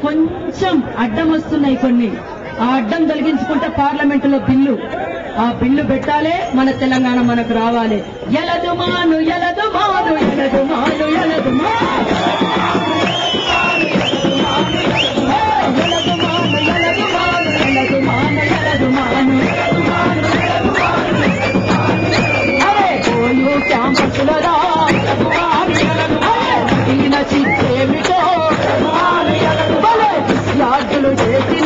కొంచెం అడ్డం వస్తున్నాయి కొన్ని ఆ అడ్డం తొలగించుకుంటే పార్లమెంట్ లో బిల్లు ఆ బిల్లు పెట్టాలి మన తెలంగాణ మనకు రావాలి ఎలదు మాను ఎలదు మాను ఎలదు మాను ఎలదు మాను ఎలదు మాను ఎలదు మాను ఎలదు మాను ఎలదు మాను అరే పోయు క్యాంపస్లలో ఈయన చిత్తేమిటో భలే విద్యార్థులు చేసిన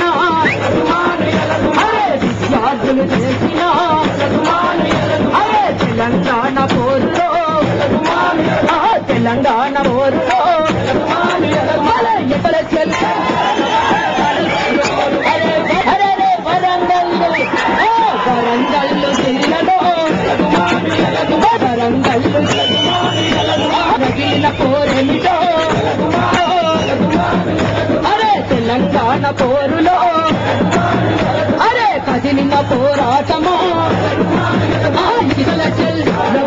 అరే విద్యార్థులు చేసిన అరే తెలంగాణ పోరులో ఆ తెలంగాణ పోరులో భలే ఎక్కడ చెల్లి అరే అరే రే వరంగల్లు ఆ వరంగల్లు జిల్లలో వరంగల్లు రగిలిన పోరెమిటో అరే తెలంగాణ పోరులో అరే కదిలిన పోరాటము ఆ ఇసుల చెల్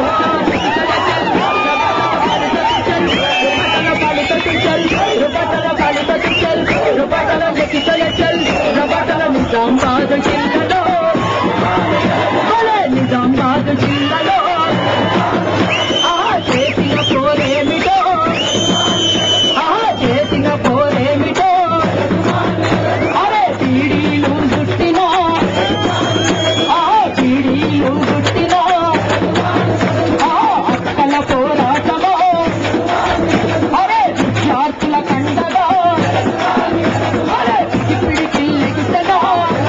నిజామాబాద్ జిల్లాలో భలే నిజామాబాద్ జిల్లాలో ఆ చేసిన పోరేమిటో ఆ చేసిన పోరేమిటో అరే పీడీలు చుట్టినా ఆ పీడీలు చుట్టినా ఆ అక్కల పోరాటమో అరే విద్యార్థుల కండగా అరే ఇప్పుడు కిల్లెగిసగా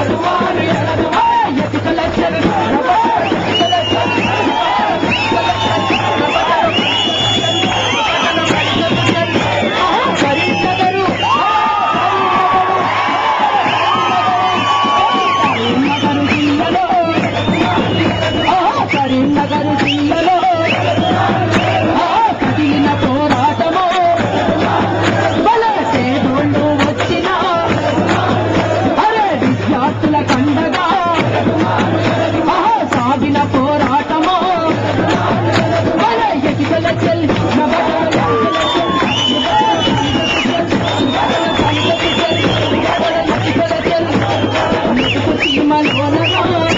ఎతికల చెరువు కరీంనగరు కరీంనగరు జిల్లాలో కరీంనగరు జిల్లాలో కదిలిన పోరాటము బల పేదోళ్ళు వచ్చిన అరే విద్యార్థుల కండగా సాగిన పోరాటము బల ఎకితల చెల్ సీమలోనగా